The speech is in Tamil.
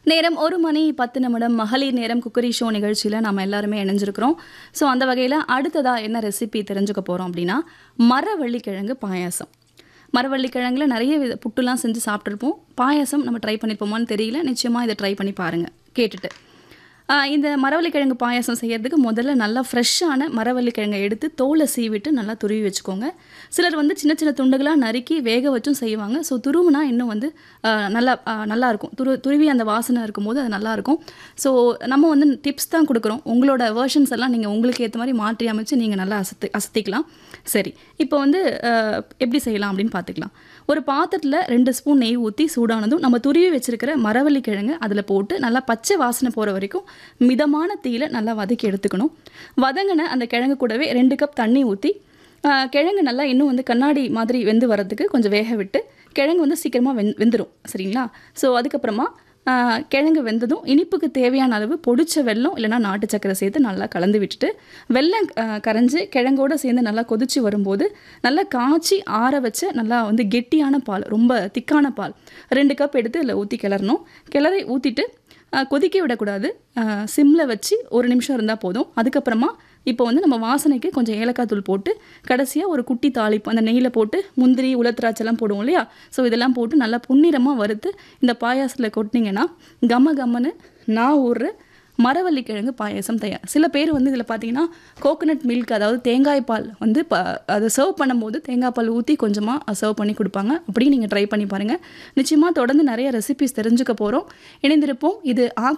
நேரம் ஒரு மணி பத்து நிமிடம் மகளிர் நேரம் குக்கரி ஷோ நிகழ்ச்சியில் நம்ம எல்லாருமே இணைஞ்சிருக்கிறோம் ஸோ அந்த வகையில் அடுத்ததாக என்ன ரெசிபி தெரிஞ்சுக்க போகிறோம் அப்படின்னா மரவள்ளிக்கிழங்கு பாயாசம் மரவள்ளிக்கிழங்குல நிறைய வித புட்டுலாம் செஞ்சு சாப்பிட்ருப்போம் பாயாசம் நம்ம ட்ரை பண்ணியிருப்போமான்னு தெரியல நிச்சயமாக இதை ட்ரை பண்ணி பாருங்கள் கேட்டுட்டு ஆஹ் இந்த மரவள்ளிக்கிழங்கு பாயாசம் செய்யறதுக்கு முதல்ல நல்லா ஃப்ரெஷ்ஷான மரவள்ளிக்கிழங்கை எடுத்து தோலை சீவிட்டு நல்லா துருவி வச்சுக்கோங்க சிலர் வந்து சின்ன சின்ன துண்டுகளாக நறுக்கி வேக வச்சும் செய்வாங்க ஸோ துருவுனா இன்னும் வந்து ஆஹ் நல்லா ஆஹ் நல்லா இருக்கும் துரு துருவி அந்த வாசனை இருக்கும்போது அது நல்லா இருக்கும் ஸோ நம்ம வந்து டிப்ஸ் தான் கொடுக்குறோம் உங்களோட வேர்ஷன்ஸ் எல்லாம் நீங்கள் உங்களுக்கு ஏற்ற மாதிரி மாற்றி அமைச்சு நீங்கள் நல்லா அசத்து அசத்திக்கலாம் சரி இப்போ வந்து ஆஹ் எப்படி செய்யலாம் அப்படின்னு பார்த்துக்கலாம் ஒரு பாத்திரத்தில் ரெண்டு ஸ்பூன் நெய் ஊற்றி சூடானதும் நம்ம துருவி வச்சிருக்கிற மரவள்ளி கிழங்கு அதில் போட்டு நல்லா பச்சை வாசனை போகிற வரைக்கும் மிதமான தீயில நல்லா வதக்கி எடுத்துக்கணும் வதங்கின அந்த கிழங்கு கூடவே ரெண்டு கப் தண்ணி ஊற்றி கிழங்கு நல்லா இன்னும் வந்து கண்ணாடி மாதிரி வெந்து வரதுக்கு கொஞ்சம் வேக விட்டு கிழங்கு வந்து சீக்கிரமாக வெந் வெந்துடும் சரிங்களா ஸோ அதுக்கப்புறமா ஆஹ் கிழங்கு வெந்ததும் இனிப்புக்கு தேவையான அளவு பொடிச்ச வெல்லம் இல்லைன்னா நாட்டு சக்கரை சேர்த்து நல்லா கலந்து விட்டுட்டு வெல்லம் ஆஹ் கரைஞ்சு கிழங்கோட சேர்ந்து நல்லா கொதிச்சு வரும்போது நல்லா காய்ச்சி ஆற வச்ச நல்லா வந்து கெட்டியான பால் ரொம்ப திக்கான பால் ரெண்டு கப் எடுத்து இதில் ஊற்றி கிளறணும் கிளறி ஊற்றிட்டு கொதிக்க விடக்கூடாது சிம்மில் வச்சு ஒரு நிமிஷம் இருந்தால் போதும் அதுக்கப்புறமா இப்போ வந்து நம்ம வாசனைக்கு கொஞ்சம் ஏலக்காய் தூள் போட்டு கடைசியாக ஒரு குட்டி தாளிப்பு அந்த நெய்யில் போட்டு முந்திரி உலத்திராட்செல்லாம் போடுவோம் இல்லையா ஸோ இதெல்லாம் போட்டு நல்லா பொன்னிறமாக வறுத்து இந்த பாயாசத்தில் கொட்டினீங்கன்னா கம கம்மன்னு நான் ஊறுற மரவள்ளி கிழங்கு பாயாசம் தயார் சில பேர் வந்து இதில் பார்த்தீங்கன்னா கோகனட் மில்க் அதாவது தேங்காய் பால் வந்து ப அதை சர்வ் பண்ணும்போது தேங்காய் பால் ஊற்றி கொஞ்சமாக சர்வ் பண்ணி கொடுப்பாங்க அப்படி நீங்கள் ட்ரை பண்ணி பாருங்கள் நிச்சயமாக தொடர்ந்து நிறைய ரெசிபிஸ் தெரிஞ்சுக்க போகிறோம் இணைந்திருப்போம் இது